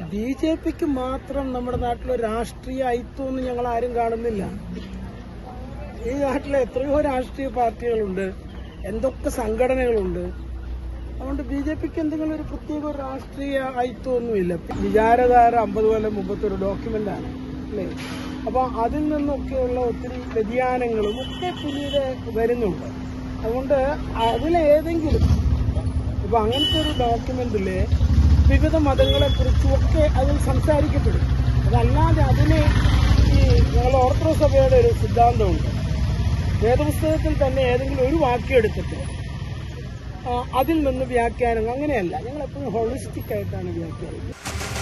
B J പിക്ക് മാത്രം നമ്മുടെ നാട്ടിലെ രാഷ്ട്രീയ ഐത്വമൊന്നും ഞങ്ങൾ ആരും കാണുന്നില്ല ഈ നാട്ടിലെ എത്രയോ രാഷ്ട്രീയ പാർട്ടികളുണ്ട് എന്തൊക്കെ സംഘടനകളുണ്ട് അതുകൊണ്ട് ബി ജെ പിക്ക് എന്തെങ്കിലും ഒരു പ്രത്യേക ഒരു രാഷ്ട്രീയ ഐത്വമൊന്നുമില്ല വിചാരധാര അമ്പത് കൊല്ലം മുമ്പത്തെ ഒരു ഡോക്യുമെന്റ് ആണ് അല്ലേ അപ്പൊ അതിൽ നിന്നൊക്കെയുള്ള ഒത്തിരി വ്യതിയാനങ്ങളും ഒക്കെ പിന്നീട് വരുന്നുണ്ട് അതുകൊണ്ട് അതിലേതെങ്കിലും ഇപ്പൊ അങ്ങനത്തെ ഒരു ഡോക്യുമെന്റില് വിവിധ മതങ്ങളെ കുറിച്ചുമൊക്കെ അതിൽ സംസാരിക്കപ്പെടും അതല്ലാതെ അതിന് ഈ ഞങ്ങൾ ഓർത്തഡോക്സ് സഭയുടെ ഒരു സിദ്ധാന്തമുണ്ട് വേദപുസ്തകത്തിൽ തന്നെ ഏതെങ്കിലും ഒരു വാക്യം എടുത്തിട്ട് ആ, അതിൽ നിന്ന് വ്യാഖ്യാനം അങ്ങനെയല്ല ഞങ്ങൾ എപ്പോഴും ഹോളിസ്റ്റിക് ആയിട്ടാണ് വ്യാഖ്യാനിക്കുന്നത്